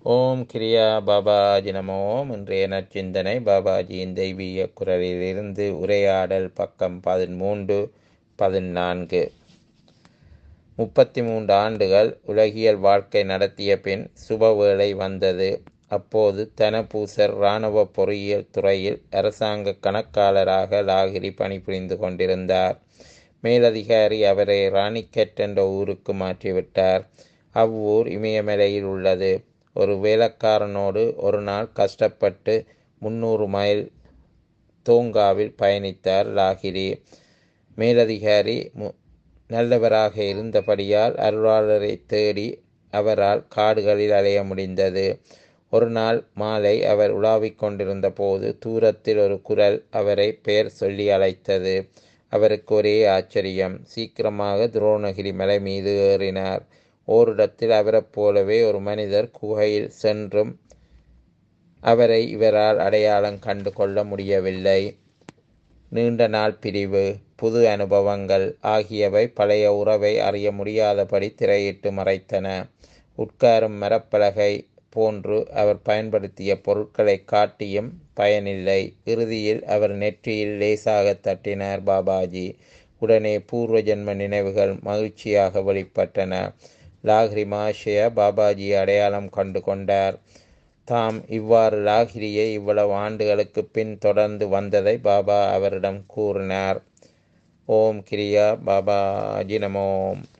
ஓம் கிரியா பாபாஜி நமோ இன்றைய நற்சிந்தனை பாபாஜியின் தெய்வீக குரலிலிருந்து உரையாடல் பக்கம் பதிமூன்று பதினான்கு முப்பத்தி மூன்று ஆண்டுகள் உலகியல் வாழ்க்கை நடத்திய பின் சுபவேளை வந்தது அப்போது தனபூசர் இராணுவ பொறியியல் துறையில் அரசாங்க கணக்காளராக லாகிரி பணிபுரிந்து கொண்டிருந்தார் மேலதிகாரி அவரை ராணிக்கெட் என்ற ஊருக்கு மாற்றிவிட்டார் அவ்வூர் இமயமலையில் உள்ளது ஒரு வேலைக்காரனோடு ஒரு நாள் கஷ்டப்பட்டு முன்னூறு மைல் தோங்காவில் பயணித்தார் லாகிரி மேலதிகாரி மு நல்லவராக இருந்தபடியால் அருளாளரை தேடி அவரால் காடுகளில் அலைய முடிந்தது ஒரு நாள் மாலை அவர் உலாவிக் கொண்டிருந்த போது தூரத்தில் ஒரு குரல் அவரை பெயர் சொல்லி அழைத்தது அவருக்கு ஒரே ஆச்சரியம் சீக்கிரமாக துரோணகிரி மலை மீது ஏறினார் ஓரிடத்தில் அவரைப் போலவே ஒரு மனிதர் குகையில் சென்றும் அவரை இவரால் அடையாளம் கண்டு கொள்ள முடியவில்லை நீண்ட நாள் பிரிவு புது அனுபவங்கள் ஆகியவை பழைய உறவை அறிய முடியாதபடி திரையிட்டு மறைத்தன உட்காரும் மரப்பலகை போன்று அவர் பயன்படுத்திய பொருட்களை காட்டியும் பயனில்லை இறுதியில் அவர் நெற்றியில் லேசாக தட்டினார் பாபாஜி உடனே பூர்வ ஜென்ம நினைவுகள் மகிழ்ச்சியாக வெளிப்பட்டன லாகிரி மாஷய பாபாஜி அடையாளம் கண்டு கொண்டார் தாம் இவ்வாறு லாகிரியை இவ்வளவு ஆண்டுகளுக்கு பின் தொடர்ந்து வந்ததை பாபா அவரிடம் கூறினார் ஓம் கிரியா பாபாஜி நமோம்